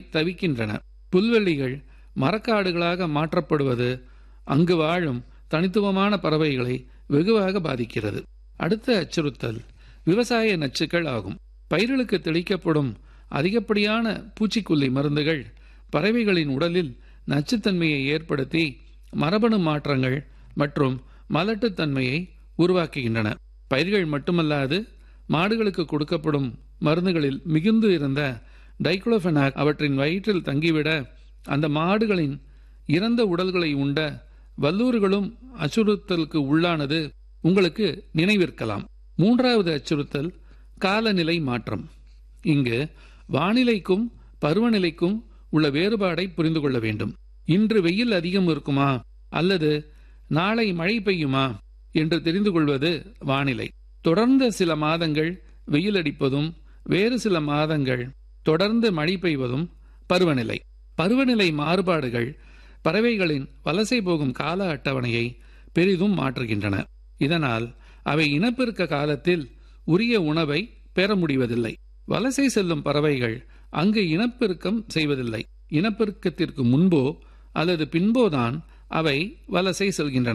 தவிக்கின்றன புல்வெளிகள் மரக்காடுகளாக மாற்றப்படுவது அங்கு வாழும் தனித்துவமான பறவைகளை வெகுவாக பாதிக்கிறது அடுத்த அச்சுறுத்தல் விவசாய நச்சுக்கள் ஆகும் பயிர்களுக்கு தெளிக்கப்படும் அதிகப்படியான பூச்சிக்கொல்லி மருந்துகள் பறவைகளின் உடலில் நச்சுத்தன்மையை ஏற்படுத்தி மரபணு மாற்றங்கள் மற்றும் மலட்டுத்தன்மையை உருவாக்குகின்றன பயிர்கள் மட்டுமல்லாது மாடுகளுக்கு கொடுக்கப்படும் மருந்துகளில் மிகுந்து இருந்த டைக்ளோஃபெனாக் அவற்றின் வயிற்றில் தங்கிவிட அந்த மாடுகளின் இறந்த உடல்களை உண்ட வல்லூர்களும் அச்சுறுத்தலுக்கு உள்ளானது உங்களுக்கு நினைவிருக்கலாம் மூன்றாவது அச்சுறுத்தல் காலநிலை மாற்றம் இங்கு வானிலைக்கும் பருவநிலைக்கும் உள்ள வேறுபாடை புரிந்து கொள்ள வேண்டும் இன்று வெயில் அதிகம் இருக்குமா அல்லது நாளை மழை பெய்யுமா என்று தெரிந்து கொள்வது வானிலை தொடர்ந்து சில மாதங்கள் வெயில் அடிப்பதும் வேறு சில மாதங்கள் தொடர்ந்து மழை பெய்வதும் பருவநிலை பருவநிலை மாறுபாடுகள் பறவைகளின் வலசை போகும் கால அட்டவணையை பெரிதும் மாற்றுகின்றன இதனால் அவை இனப்பெருக்க காலத்தில் உரிய உணவை பெற முடிவதில்லை வலசை செல்லும் பறவைகள் அங்கு இனப்பெருக்கம் செய்வதில்லை இனப்பெருக்கத்திற்கு முன்போ அல்லது பின்போதான் அவை வலசை செல்கின்றன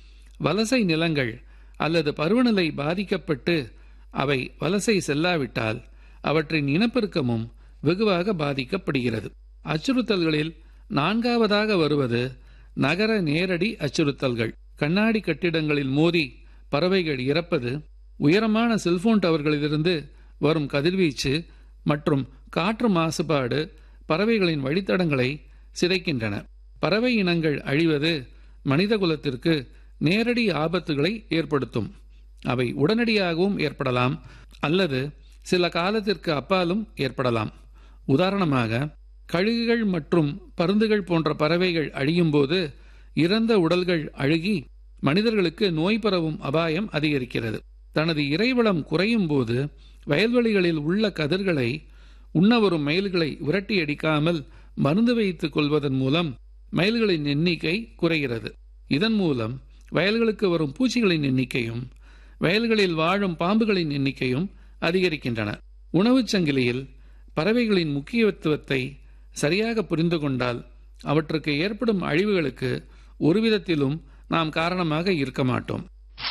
வலசை நிலங்கள் அல்லது பருவநிலை பாதிக்கப்பட்டு அவை வலசை செல்லாவிட்டால் அவற்றின் இனப்பெருக்கமும் வெகுவாக பாதிக்கப்படுகிறது அச்சுறுத்தல்களில் நான்காவதாக வருவது நகர நேரடி அச்சுறுத்தல்கள் கண்ணாடி கட்டிடங்களில் மோதி பறவைகள் இறப்பது உயரமான செல்போன் டவர்களிலிருந்து வரும் கதிர்வீச்சு மற்றும் காற்று மாசுபாடு பறவைகளின் வழித்தடங்களை சிதைக்கின்றன பறவை இனங்கள் அழிவது மனிதகுலத்திற்கு நேரடி ஆபத்துகளை ஏற்படுத்தும் அவை உடனடியாகவும் ஏற்படலாம் அல்லது சில காலத்திற்கு அப்பாலும் ஏற்படலாம் உதாரணமாக கழுகுகள் மற்றும் பருந்துகள் போன்ற பறவைகள் அழியும்போது இறந்த உடல்கள் அழுகி மனிதர்களுக்கு நோய் பரவும் அபாயம் அதிகரிக்கிறது தனது இறைவளம் குறையும் போது வயல்வெளிகளில் உள்ள கதிர்களை உண்ண வரும் மயில்களை விரட்டி அடிக்காமல் மருந்து வைத்துக் கொள்வதன் மூலம் மயில்களின் எண்ணிக்கை குறைகிறது இதன் மூலம் வயல்களுக்கு வரும் பூச்சிகளின் எண்ணிக்கையும் வயல்களில் வாழும் பாம்புகளின் எண்ணிக்கையும் அதிகரிக்கின்றன உணவுச் சங்கிலியில் பறவைகளின் முக்கியத்துவத்தை சரியாக புரிந்து கொண்டால் அவற்றுக்கு ஏற்படும் அழிவுகளுக்கு ஒரு விதத்திலும் நாம் காரணமாக இருக்க மாட்டோம்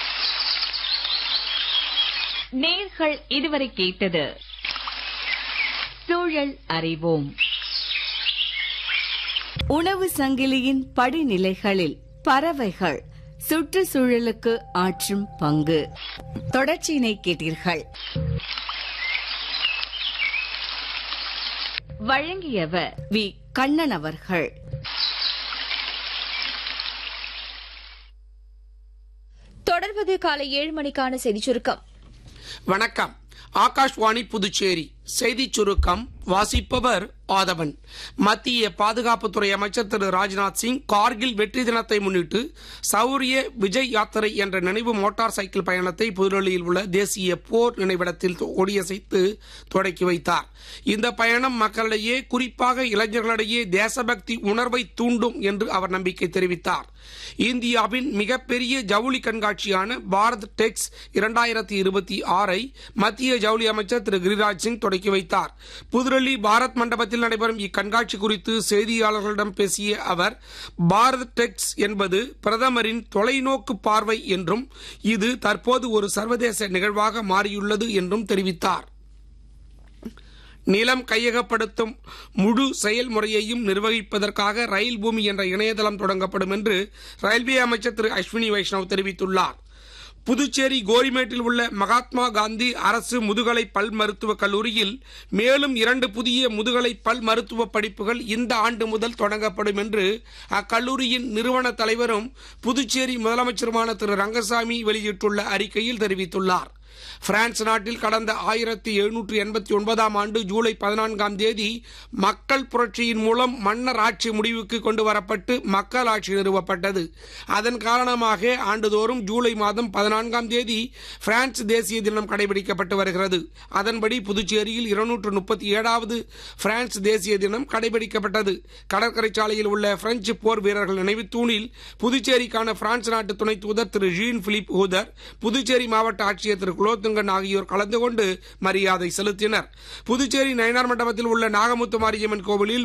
நேர்கள் இதுவரை கேட்டது சூழல் அறிவோம் உணவு சங்கிலியின் படிநிலைகளில் பறவைகள் சுற்றுச்சூழலுக்கு ஆற்றும் பங்கு தொடர்ச்சியினை கேட்டீர்கள் வழங்கியவர் வி கண்ணன் அவர்கள் தொடர்வது காலை ஏழு மணிக்கான செய்தி சுருக்கம் வணக்கம் ஆகாஷ்வாணி புதுச்சேரி செய்திச் சுருக்கம் வாசிப்பவர் ஆதவன் மத்திய பாதுகாப்புத்துறை அமைச்சர் திரு ராஜ்நாத் சிங் கார்கில் வெற்றி தினத்தை முன்னிட்டு சௌரிய விஜய் யாத்திரை என்ற நினைவு மோட்டார் சைக்கிள் பயணத்தை புதுடெல்லியில் உள்ள தேசிய போர் நினைவிடத்தில் கொடியசைத்து தொடக்கி வைத்தார் இந்த பயணம் மக்களிடையே குறிப்பாக இளைஞர்களிடையே தேசபக்தி உணர்வை தூண்டும் என்று அவர் நம்பிக்கை தெரிவித்தார் இந்தியாவின் மிகப்பெரிய ஜவுளி கண்காட்சியான பாரத் டெக்ஸ் இரண்டாயிரத்தி இருபத்தி ஆறை மத்திய ஜவுளி அமைச்சர் திரு கிரிராஜ் சிங் தொடக்கி வைத்தார் புதுடெல்லி பாரத் மண்டபத்தில் நடைபெறும் இக்கண்காட்சி குறித்து செய்தியாளர்களிடம் பேசிய அவர் பாரத் டெக்ஸ் என்பது பிரதமரின் தொலைநோக்கு பார்வை என்றும் இது தற்போது ஒரு சர்வதேச நிகழ்வாக மாறியுள்ளது என்றும் தெரிவித்தார் நிலம் கையகப்படுத்தும் முழு செயல்முறையையும் நிர்வகிப்பதற்காக ரயில் பூமி என்ற இணையதளம் தொடங்கப்படும் என்று ரயில்வே அமைச்சர் திரு அஸ்வினி வைஷ்ணவ் தெரிவித்துள்ளார் புதுச்சேரி கோரிமேட்டில் உள்ள மகாத்மா காந்தி அரசு முதுகலை பல் மருத்துவக் கல்லூரியில் மேலும் இரண்டு புதிய முதுகலை பல் மருத்துவ படிப்புகள் இந்த ஆண்டு முதல் தொடங்கப்படும் என்று அக்கல்லூரியின் நிறுவன தலைவரும் புதுச்சேரி முதலமைச்சருமான திரு ரங்கசாமி வெளியிட்டுள்ள அறிக்கையில் தெரிவித்துள்ளார் பிரான்ஸ் நாட்டில் கடந்த ஆயிரத்தி எழுநூற்று எண்பத்தி ஒன்பதாம் ஆண்டு ஜூலை பதினான்காம் தேதி மக்கள் புரட்சியின் மூலம் மன்னர் ஆட்சி முடிவுக்கு கொண்டு வரப்பட்டு மக்கள் ஆட்சி நிறுவப்பட்டது அதன் காரணமாக ஆண்டுதோறும் ஜூலை மாதம் பதினான்காம் தேதி பிரான்ஸ் தேசிய தினம் கடைபிடிக்கப்பட்டு வருகிறது அதன்படி புதுச்சேரியில் இருநூற்று முப்பத்தி ஏழாவது பிரான்ஸ் தேசிய தினம் கடைபிடிக்கப்பட்டது கடற்கரை சாலையில் உள்ள பிரெஞ்சு போர் வீரர்கள் நினைவு தூணில் புதுச்சேரிக்கான பிரான்ஸ் நாட்டு துணை தூதர் திரு ஜீன் பிலிப் ஹூதர் புதுச்சேரி மாவட்ட ஆட்சியர் திரு குலோத்துங்கன் ஆகியோர் கலந்து கொண்டு மரியாதை செலுத்தினர் புதுச்சேரி நயனார் மண்டபத்தில் உள்ள நாகமுத்து மாரியம்மன் கோவிலில்